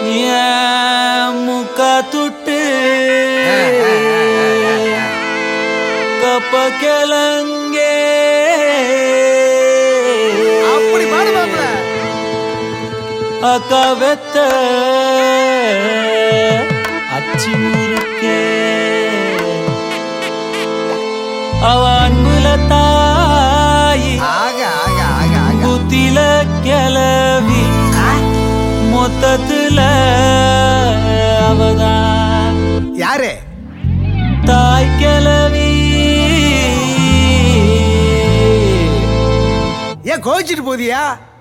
ஏன் முக்க துட்டு கப்ப கிளங்கே அப்படி பாடு மாப்ள அக்கா வெத்த அச்சி முறுக்கே அவ அன்புல தாயி ஆக ஆக ஆக ஆக புத்தில கிளவி மொத்தத்துல அவதான் யாரு தாய் கிளவி ஏன் கோவிச்சிட்டு போதியா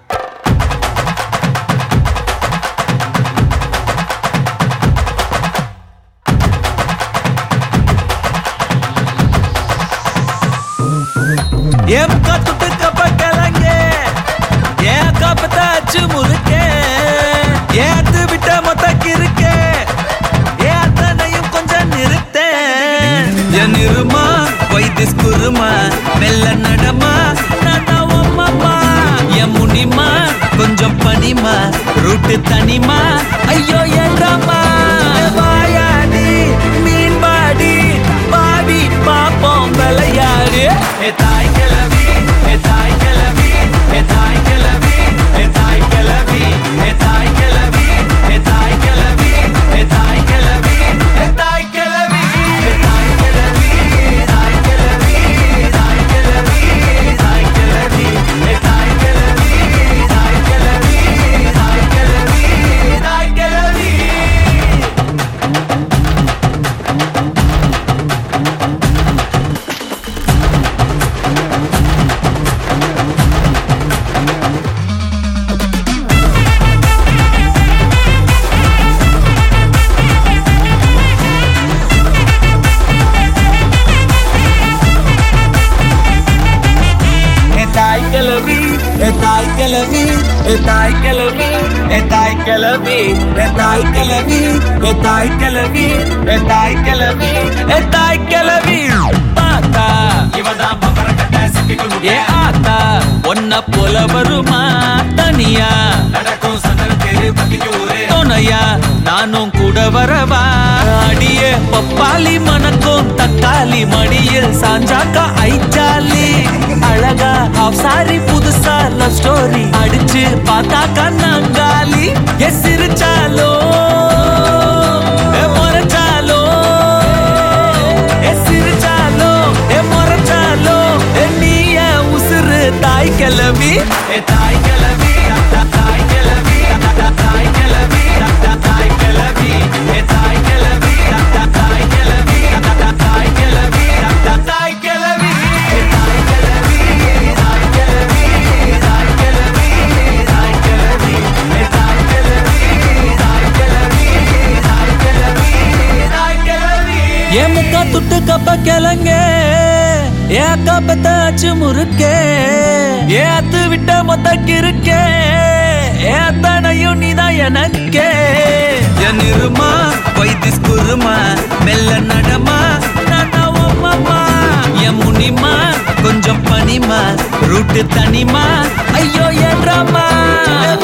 எம் கத்துட்டு கப்ப கிளங்கே ஏன் கப்பத்த அச்சு முறுக்கே ஏத்து விட்ட மொத்த கிறுக்கே ஏன் அத்தனையும் கொஞ்சம் நிறுத்தேன் என் இருமா வைத்திஸ் குருமா மெல்ல நடமா நானா உம்மம்மா என் முனிமா கொஞ்சம் பனிமா ரூட்டு தனிமா ஐயோ என்றம்மா வாயாடி மீன் பாடி பாடி பாப்போம் விளையாடு ஏ தாய் கிளவி ஏ தாய் கிளவி ஏ தாய் கிளவி ஏ தாய் கிளவி ஏ தாய் கிளவி ஏ தாய் கிளவி ஏ தாய் கிளவி ஏ தாய் கிளவி ஏ தாய் கிளவி தாய் கிளவி தாய் கிளவி தாய் கிளவி ஏ தாய் கிளவி தாய் கிளவி தாய் கிளவி தாய் கிளவி தாய் கிளவி தாய் கிளவி தாய் கிளவி தாய் கிளவி தாய் கிளவி தாய் கிளவி தாய் கிளவி தாய் கிளவி பாத்தா இவதான் ஏ ஆத்தா ஒன்ன போல வருமா தனியா நடக்கும் சந்தன தெரு துணையா நானும் கூட வரவா அடியே பப்பாளி மணக்கும் தக்காளி மடியில் சாஞ்சாக்கா ஐச்சாலி அழகா ஹாஃப் சாரி புதுசா லவ் ஸ்டோரி அடிச்சு பார்த்தாக்கா நாங்காலி எ சிரிச்சாலோ எ முறைச்சாலோ எ சிரிச்சாலோ எ முறைச்சாலோ எ நீய உசுறு தாய் கிளவி எ தாய் கிளவி தாய் கிளவி தாய் கிளவி தாய் கிளவி எ தாய் கிளவி தாய் கிளவி தாய் கிளவி தாய் கிளவி தாய் கிளவி தாய் கிளவி தாய் கிளவி தாய் கிளவி எ தாய் கிளவி தாய் கிளவி தாய் கிளவி தாய் கிளவி ஏ முக்கா துட்டு கப்ப கிளங்க ஏ அக்கா பெத்த அச்சு முறுக்கே ஏ அத்து விட்ட மொத்த கிறுக்கே ஏ அத்தனையும் நீதான் எனக்கே என் இருமா வைத்திஸ் குருமா மெல்ல நடமா நானா உம்மம்மா என் முனிமா கொஞ்சம் பனிமா ரூட்டு தனிமா ஐயோ என்றம்மா